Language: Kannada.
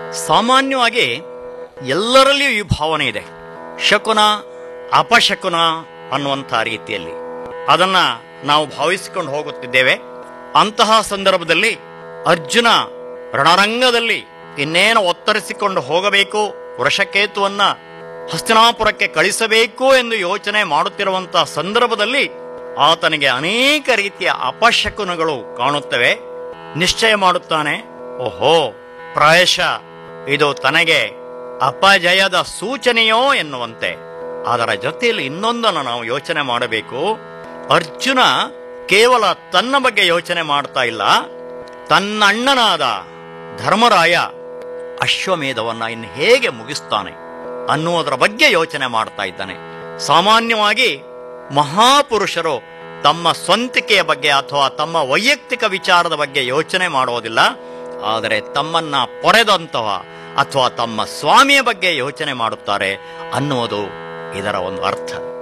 ಸಾಮಾನ್ಯವಾಗಿ ಎಲ್ಲರಲ್ಲಿಯೂ ಈ ಭಾವನೆ ಇದೆ ಶಕುನ ಅಪಶಕುನ ಅನ್ನುವಂಥ ರೀತಿಯಲ್ಲಿ ಅದನ್ನ ನಾವು ಭಾವಿಸಿಕೊಂಡು ಹೋಗುತ್ತಿದ್ದೇವೆ ಅಂತಹ ಸಂದರ್ಭದಲ್ಲಿ ಅರ್ಜುನ ರಣರಂಗದಲ್ಲಿ ಇನ್ನೇನು ಒತ್ತರಿಸಿಕೊಂಡು ಹೋಗಬೇಕು ವೃಷಕೇತುವನ್ನ ಹಸ್ತಿನಾಪುರಕ್ಕೆ ಕಳಿಸಬೇಕು ಎಂದು ಯೋಚನೆ ಮಾಡುತ್ತಿರುವಂತಹ ಸಂದರ್ಭದಲ್ಲಿ ಆತನಿಗೆ ಅನೇಕ ರೀತಿಯ ಅಪಶಕುನಗಳು ಕಾಣುತ್ತವೆ ನಿಶ್ಚಯ ಮಾಡುತ್ತಾನೆ ಓಹೋ ಪ್ರಾಯಶಃ ಇದು ತನಗೆ ಅಪಜಯದ ಸೂಚನೆಯೋ ಎನ್ನುವಂತೆ ಅದರ ಜೊತೆಯಲ್ಲಿ ಇನ್ನೊಂದನ್ನು ನಾವು ಯೋಚನೆ ಮಾಡಬೇಕು ಅರ್ಜುನ ಕೇವಲ ತನ್ನ ಬಗ್ಗೆ ಯೋಚನೆ ಮಾಡ್ತಾ ಇಲ್ಲ ತನ್ನ ಅಣ್ಣನಾದ ಧರ್ಮರಾಯ ಅಶ್ವಮೇಧವನ್ನ ಇನ್ನು ಹೇಗೆ ಮುಗಿಸ್ತಾನೆ ಅನ್ನುವುದರ ಬಗ್ಗೆ ಯೋಚನೆ ಮಾಡ್ತಾ ಇದ್ದಾನೆ ಸಾಮಾನ್ಯವಾಗಿ ಮಹಾಪುರುಷರು ತಮ್ಮ ಸ್ವಂತಿಕೆಯ ಬಗ್ಗೆ ಅಥವಾ ತಮ್ಮ ವೈಯಕ್ತಿಕ ವಿಚಾರದ ಬಗ್ಗೆ ಯೋಚನೆ ಮಾಡೋದಿಲ್ಲ ಆದರೆ ತಮ್ಮನ್ನ ಪೊರೆದಂತಹ ಅಥವಾ ತಮ್ಮ ಸ್ವಾಮಿಯ ಬಗ್ಗೆ ಯೋಚನೆ ಮಾಡುತ್ತಾರೆ ಅನ್ನುವುದು ಇದರ ಒಂದು ಅರ್ಥ